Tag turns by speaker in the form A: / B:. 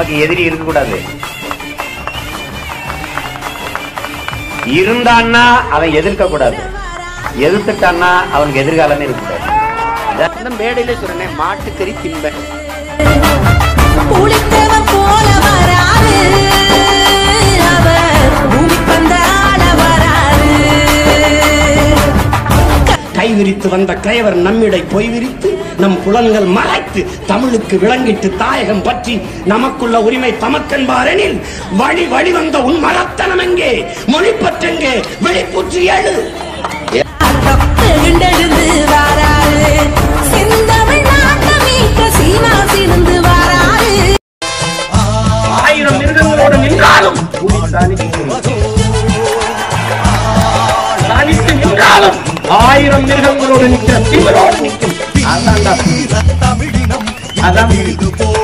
A: நமக்கு எதிரி இருக்கக்கூடாது இருந்தான்னா அவன் எதிர்க்க கூடாது எதிர்த்துட்டான்னா அவனுக்கு எதிர்காலமே இருக்கக்கூடாது
B: அந்த மேடையில சொல்றேன் மாட்டுக்கறி தின்பேன்
C: புளித்தவன் போல வராரு அவர் பூமி பந்த ஆள வராரு
D: கை விரித்து வந்த கயவர் நம்மிடை பொய் விரித்து நம் புலன்கள் மறைத்து தமிழுக்கு விளங்கிட்டு தாயகம் பற்றி நமக்குள்ள உரிமை தமக்கென்பாரெனில் வழி வழி வந்த உன் மரத்தனம் எங்கே மொழிப்பற்றெங்கே வெளிப்புற்று எழு
C: எழுந்தெழுந்து வராரு செந்தமிழ் நாட்டை மீட்க சீமா சிறந்து வராரு
D: ஆயிரம் மிருகங்களோடு நின்றாலும் புலி தனித்து தனித்து நின்றாலும் ஆயிரம் மிருகங்களோடு நிற்கிற தீவிரோடு நிற்கும் அதான்டா புலி. அதான் புலி.